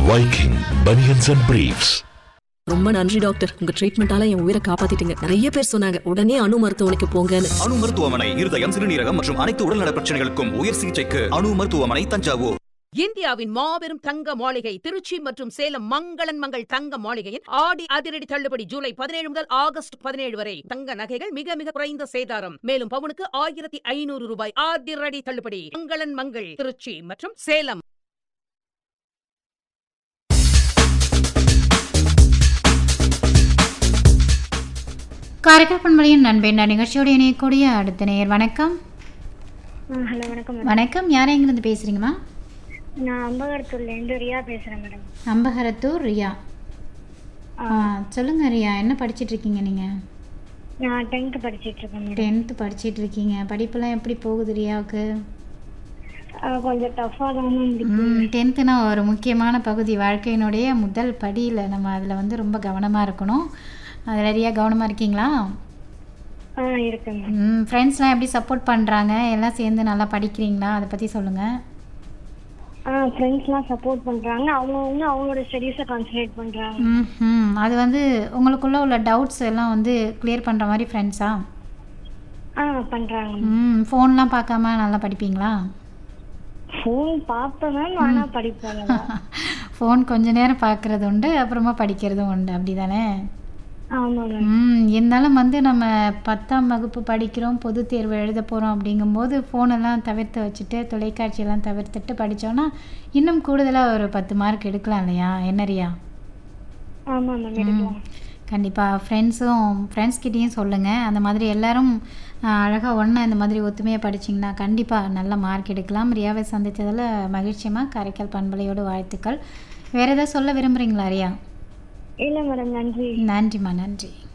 Viking Bunions and Briefs. ரொம்ப நன்றி doctor உங்க ட்ரீட்மெண்டால என் உயிரை காப்பாத்திட்டீங்க நிறைய பேர் சொன்னாங்க உடனே அணு மருத்துவமனைக்கு போங்கன்னு அணு மருத்துவமனை இருதயம் சிறுநீரகம் மற்றும் அனைத்து உடல்நல பிரச்சனைகளுக்கும் உயர் சிகிச்சைக்கு அணு மருத்துவமனை தஞ்சாவூர் இந்தியாவின் மாபெரும் தங்க மாளிகை திருச்சி மற்றும் சேலம் மங்களன் மங்கள் தங்க மாளிகையின் ஆடி அதிரடி தள்ளுபடி ஜூலை பதினேழு முதல் ஆகஸ்ட் பதினேழு வரை தங்க நகைகள் மிக மிக குறைந்த சேதாரம் மேலும் பவுனுக்கு ஆயிரத்தி ஐநூறு ரூபாய் அதிரடி தள்ளுபடி மங்களன் மங்கள் திருச்சி மற்றும் சேலம் காரைக்கால் பண்பலையின் நண்பேண்டா நிகழ்ச்சியோடு இணையக்கூடிய அடுத்த நேயர் வணக்கம் ஹலோ வணக்கம் மேடம் வணக்கம் யார் எங்கிருந்து பேசுகிறீங்கம்மா நான் அம்பகரத்தூர்லேருந்து ரியா பேசுகிறேன் மேடம் அம்பகரத்தூர் ரியா ஆ சொல்லுங்கள் ரியா என்ன படிச்சிட்டு இருக்கீங்க நீங்கள் நான் டென்த்து படிச்சிட்டு இருக்கேன் மேடம் டென்த்து படிச்சிட்டு இருக்கீங்க படிப்பெல்லாம் எப்படி போகுது ரியாவுக்கு ஆஹ் கொஞ்சம் டஃப்பாக தான் மேம் இருக்கு ம் டென்த்துனா ஒரு முக்கியமான பகுதி வாழ்க்கையினுடைய முதல் படியில் நம்ம அதில் வந்து ரொம்ப கவனமாக இருக்கணும் அதில் ரியா கவனமாக இருக்கீங்களா ஆ இருக்கேன் மேம் ம் ஃப்ரெண்ட்ஸ்லாம் எப்படி சப்போர்ட் பண்ணுறாங்க எல்லாம் சேர்ந்து நல்லா படிக்கிறீங்களா அதை பற்றி சொல்லுங்கள் ஆ ஃப்ரெண்ட்ஸ்லாம் சப்போர்ட் பண்ணுறாங்க அவங்கவுங்க அவங்களோட ஸ்டடீஸை கான்சன்ட்ரேட் பண்ணுறாங்க ம் அது வந்து உங்களுக்குள்ள உள்ள டவுட்ஸ் எல்லாம் வந்து கிளியர் பண்ணுற மாதிரி ஃப்ரெண்ட்ஸா ஆ பண்ணுறாங்க ம் ஃபோன்லாம் பார்க்காம நல்லா படிப்பீங்களா ஃபோன் பார்ப்பேன் மேம் ஆனால் படிப்பேன் ஃபோன் கொஞ்ச நேரம் பார்க்குறது உண்டு அப்புறமா படிக்கிறதும் உண்டு அப்படி தானே ஆமாம் மேம் ம் இருந்தாலும் வந்து நம்ம பத்தாம் வகுப்பு படிக்கிறோம் பொது தேர்வு எழுத போகிறோம் அப்படிங்கும்போது ஃபோனெல்லாம் தவிர்த்து வச்சுட்டு தொலைக்காட்சியெல்லாம் தவிர்த்துட்டு படித்தோன்னா இன்னும் கூடுதலாக ஒரு பத்து மார்க் எடுக்கலாம் இல்லையா என்னரியா ஆமாம் மேம் எடுக்கலாம் கண்டிப்பாக ஃப்ரெண்ட்ஸும் ஃப்ரெண்ட்ஸ்கிட்டேயும் சொல்லுங்கள் அந்த மாதிரி எல்லாரும் அழகாக ஒன்றா இந்த மாதிரி ஒத்துமையாக படிச்சிங்கன்னா கண்டிப்பாக நல்ல மார்க் எடுக்கலாம் ரியாவை சந்தித்ததில் மகிழ்ச்சியமாக காரைக்கால் பண்பலையோட வாழ்த்துக்கள் வேறு ஏதாவது சொல்ல விரும்புகிறீங்களா ரியா இல்லை மேடம் நன்றி நன்றிம்மா நன்றி